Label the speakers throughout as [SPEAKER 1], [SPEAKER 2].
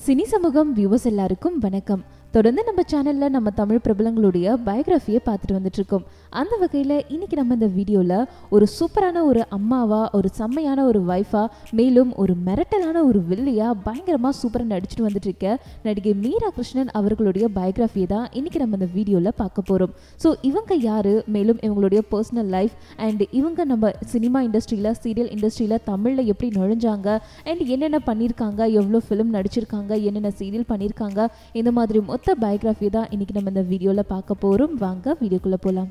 [SPEAKER 1] cine சமூகம் viewers எல்லாருக்கும் வணக்கம் தொடர்ந்து நம்ம சேனல்ல நம்ம தமிழ் பிரபலங்களுடைய பயோகிராஃபியை பார்த்துட்டு வந்துட்டு இருக்கோம் அந்த வகையில் இன்னைக்கு நம்ம இந்த வீடியோவில் ஒரு சூப்பரான ஒரு அம்மாவா ஒரு செம்மையான ஒரு வைஃபா மேலும் ஒரு மிரட்டலான ஒரு வில்லியா பயங்கரமாக சூப்பராக நடிச்சிட்டு வந்துட்டு இருக்க நடிகை மீரா கிருஷ்ணன் அவர்களுடைய பயோகிராஃபியை தான் இன்னைக்கு நம்ம இந்த வீடியோவில் பார்க்க போகிறோம் ஸோ இவங்க யாரு மேலும் இவங்களுடைய பர்சனல் லைஃப் அண்ட் இவங்க நம்ம சினிமா இண்டஸ்ட்ரியில் சீரியல் இண்டஸ்ட்ரியில் தமிழில் எப்படி நுழைஞ்சாங்க அண்ட் என்னென்ன பண்ணியிருக்காங்க எவ்வளோ ஃபிலிம் நடிச்சிருக்காங்க என்னென்ன சீரியல் பண்ணியிருக்காங்க இந்த மாதிரி மொத்த பயோகிராஃபி தான் இன்னைக்கு நம்ம இந்த வீடியோவில் பார்க்க போகிறோம் வாங்க வீடியோக்குள்ளே போகலாம்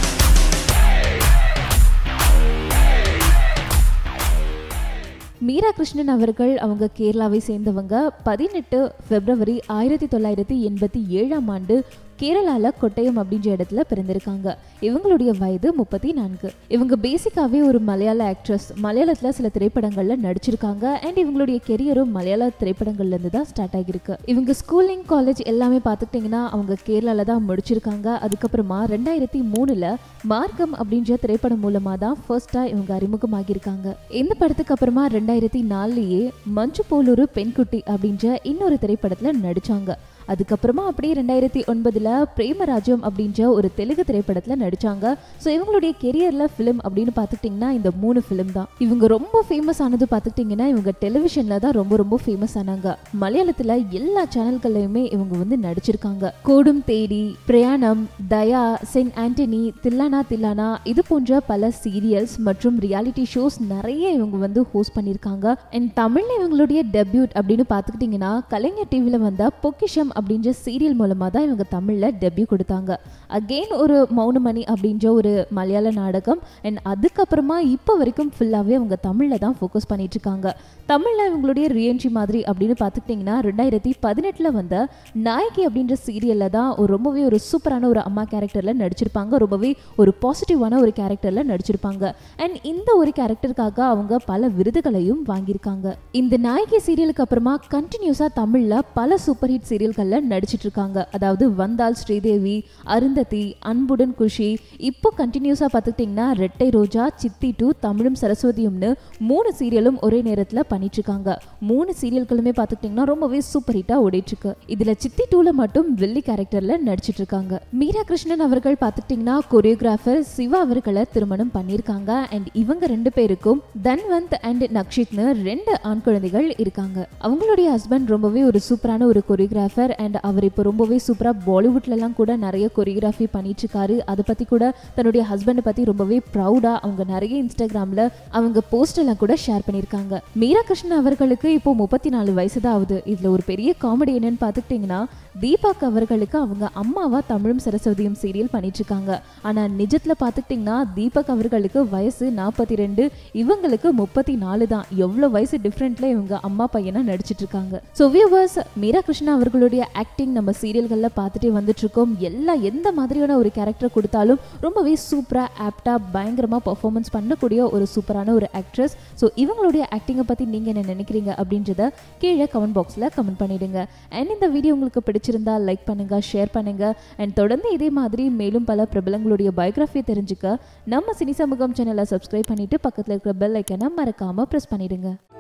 [SPEAKER 1] மீரா கிருஷ்ணன் அவர்கள் அவங்க கேரளாவை சேர்ந்தவங்க பதினெட்டு பிப்ரவரி ஆயிரத்தி தொள்ளாயிரத்தி எண்பத்தி ஏழாம் ஆண்டு கேரளால கொட்டயம் அப்படின்ற இடத்துல பிறந்திருக்காங்க இவங்களுடைய வயது முப்பத்தி நான்கு இவங்க பேசிக்காவே ஒரு மலையாள ஆக்ட்ரஸ் மலையாளத்துல சில திரைப்படங்கள்ல நடிச்சிருக்காங்க அண்ட் இவங்களுடைய கெரியரும் மலையாள திரைப்படங்கள்ல இருந்து தான் ஸ்டார்ட் ஆகியிருக்கு இவங்க ஸ்கூலிங் காலேஜ் எல்லாமே பார்த்துக்கிட்டிங்கன்னா அவங்க கேரளால தான் முடிச்சிருக்காங்க அதுக்கப்புறமா ரெண்டாயிரத்தி மூணுல மார்க்கம் அப்படின்ற திரைப்படம் மூலமா தான் ஃபர்ஸ்டா இவங்க அறிமுகமாகியிருக்காங்க இந்த படத்துக்கு அப்புறமா ரெண்டாயிரத்தி நாலுலயே மஞ்சு போல் ஒரு பெண்குட்டி அப்படின்ற இன்னொரு திரைப்படத்துல நடிச்சாங்க அதுக்கப்புறமா அப்படியே ரெண்டாயிரத்தி ஒன்பதுல பிரேமராஜ்யம் அப்படின்ற ஒரு தெலுங்கு திரைப்படத்துல நடிச்சாங்க ஸோ இவங்களுடைய கெரியர்ல ஃபிலிம் அப்படின்னு பார்த்துக்கிட்டிங்கன்னா இந்த மூணு ஃபிலிம் தான் இவங்க ரொம்ப ஃபேமஸ் ஆனது பார்த்துக்கிட்டிங்கன்னா இவங்க டெலிவிஷன்ல தான் ரொம்ப ரொம்ப ஃபேமஸ் ஆனாங்க மலையாளத்துல எல்லா சேனல்கள்லையுமே இவங்க வந்து நடிச்சிருக்காங்க கோடும் தேடி பிரயாணம் தயா சென்ட் ஆண்டனி தில்லானா தில்லானா இது போன்ற பல சீரியல்ஸ் மற்றும் ரியாலிட்டி ஷோஸ் நிறைய இவங்க வந்து ஹோஸ்ட் பண்ணியிருக்காங்க அண்ட் தமிழ்ல இவங்களுடைய டெபியூட் அப்படின்னு பார்த்துக்கிட்டிங்கன்னா கலைஞர் டிவியில் வந்த பொக்கிஷம் அப்படின்ற சீரியல் மூலமாக தான் இவங்க தமிழில் டெபியூ கொடுத்தாங்க அகெயின் ஒரு மௌனமணி அப்படின்ற ஒரு மலையாள நாடகம் அண்ட் அதுக்கப்புறமா இப்போ வரைக்கும் ஃபுல்லாகவே அவங்க தமிழில் தான் ஃபோக்கஸ் பண்ணிட்டு இருக்காங்க தமிழில் இவங்களுடைய ரீஎன்ட்ரி மாதிரி அப்படின்னு பார்த்துக்கிட்டிங்கன்னா ரெண்டாயிரத்தி பதினெட்டில் வந்த நாயகி அப்படின்ற சீரியலில் தான் ஒரு ரொம்பவே ஒரு சூப்பரான ஒரு அம்மா கேரக்டரில் நடிச்சிருப்பாங்க ரொம்பவே ஒரு பாசிட்டிவான ஒரு கேரக்டரில் நடிச்சிருப்பாங்க அண்ட் இந்த ஒரு கேரக்டருக்காக அவங்க பல விருதுகளையும் வாங்கியிருக்காங்க இந்த நாயகி சீரியலுக்கு அப்புறமா கண்டினியூஸாக தமிழில் பல சூப்பர் ஹிட் சீரியல்களில் நடிச்சிட்டு இருக்காங்க அதாவது வந்தால் ஸ்ரீதேவி அருந்ததி அன்புடன் குஷி இப்போ கண்டினியூஸாக பார்த்துக்கிட்டிங்கன்னா ரெட்டை ரோஜா சித்தி டூ தமிழும் சரஸ்வதியும்னு மூணு சீரியலும் ஒரே நேரத்தில் பண்ணிட்டு இருக்காங்க மூணு சீரியல்களுமே பார்த்துக்கிட்டிங்கன்னா ரொம்பவே சூப்பர் ஹிட்டாக ஓடிட்டு இருக்கு இதில் சித்தி டூவில் மட்டும் வெள்ளி கேரக்டரில் நடிச்சிட்டு இருக்காங்க மீரா கிருஷ்ணன் அவர்கள் பார்த்துக்கிட்டிங்கன்னா கொரியோகிராஃபர் சிவா அவர்களை திருமணம் பண்ணியிருக்காங்க அண்ட் இவங்க ரெண்டு பேருக்கும் தன்வந்த் அண்ட் நக்ஷித்னு ரெண்டு ஆண் குழந்தைகள் இருக்காங்க அவங்களுடைய ஹஸ்பண்ட் ரொம்பவே ஒரு சூப்பரான ஒரு கொரியோகிராஃபர் அண்ட் அவர் இப்போ ரொம்பவே சூப்பராக பாலிவுட்லலாம் கூட நிறைய கொரியோகிராஃபி பண்ணிட்டு இருக்காரு அதை பற்றி கூட தன்னுடைய ஹஸ்பண்டை பற்றி ரொம்பவே ப்ரௌடாக அவங்க நிறைய இன்ஸ்டாகிராமில் அவங்க போஸ்ட் எல்லாம் கூட ஷேர் பண்ணியிருக்காங்க மீரா கிருஷ்ணன் அவர்களுக்கு இப்போ முப்பத்தி நாலு வயசு தான் ஆகுது இதில் ஒரு பெரிய காமெடி என்னன்னு பார்த்துக்கிட்டிங்கன்னா தீபக் அவர்களுக்கு அவங்க அம்மாவா தமிழும் சரஸ்வதியும் சீரியல் பண்ணிட்டு இருக்காங்க ஆனால் நிஜத்தில் பார்த்துக்கிட்டிங்கன்னா தீபக் அவர்களுக்கு வயசு நாற்பத்தி ரெண்டு இவங்களுக்கு முப்பத்தி நாலு தான் எவ்வளோ வயசு டிஃப்ரெண்ட்ல இவங்க அம்மா பையனாக நடிச்சிட்டு இருக்காங்க ஸோ வியூவர்ஸ் மீரா கிருஷ்ணா அவர்களுடைய ஆக்டிங் நம்ம சீரியல்களில் பார்த்துட்டே வந்துட்டு இருக்கோம் எல்லா எந்த மாதிரியான ஒரு கேரக்டர் கொடுத்தாலும் ரொம்பவே சூப்பராக ஆப்டாக பயங்கரமாக பர்ஃபார்மன்ஸ் பண்ணக்கூடிய ஒரு சூப்பரான ஒரு ஆக்ட்ரஸ் ஸோ இவங்களுடைய ஆக்டிங்கை பற்றி நீங்கள் என்ன நினைக்கிறீங்க அப்படின்றத கீழே கமெண்ட் பாக்ஸில் கமெண்ட் பண்ணிடுங்க அண்ட் இந்த வீடியோ உங்களுக்கு பிடிச்சிருந்தா லைக் பண்ணுங்க ஷேர் பண்ணுங்க அண்ட் தொடர்ந்து இதே மாதிரி மேலும் பல பிரபலங்களுடைய பயோகிராஃபியை தெரிஞ்சுக்க நம்ம சினி சமூகம் சேனலை சப்ஸ்கிரைப் பண்ணிட்டு பக்கத்தில் இருக்கிற பெல் ஐக்கனை மறக்காம ப்ரெஸ் பண்ணிடுங்க